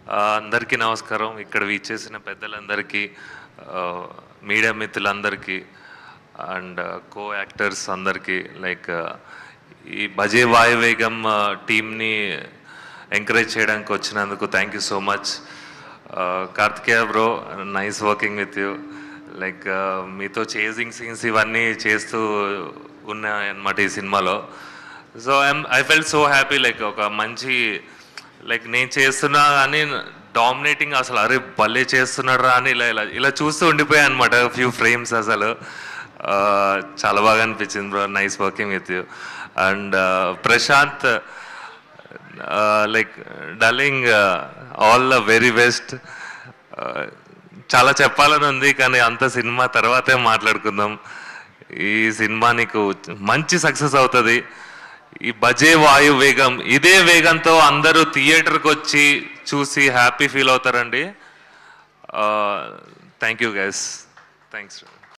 అందరికీ నమస్కారం ఇక్కడ వీచేసిన పెద్దలందరికీ మీడియా మిత్రులందరికీ అండ్ కో యాక్టర్స్ అందరికీ లైక్ ఈ బజే వాయువేగం టీమ్ని ఎంకరేజ్ చేయడానికి వచ్చినందుకు thank you so much Kartikeya bro nice working with you like మీతో చేజింగ్ సీన్స్ ఇవన్నీ చేస్తూ ఉన్నాయన్నమాట ఈ సినిమాలో so I'm I felt so happy like ఒక మంచి లైక్ నేను చేస్తున్నా కానీ డామినేటింగ్ అసలు అరే భలే చేస్తున్నాడు రా అని ఇలా ఇలా ఇలా చూస్తూ ఉండిపోయాయి అనమాట ఫ్యూ ఫ్రేమ్స్ అసలు ఆ, చాలా బాగా అనిపించింది bro nice working with you and Prashanth like darling all the very best చాలా చెప్పాలని ఉంది కానీ అంత సినిమా తర్వాతే మాట్లాడుకుందాం ఈ సినిమా నీకు మంచి సక్సెస్ అవుతుంది ఈ బజే వాయు వేగం ఇదే వేగంతో అందరూ థియేటర్కి వచ్చి చూసి హ్యాపీ ఫీల్ అవుతారండి థ్యాంక్ యూ గైస్ థ్యాంక్స్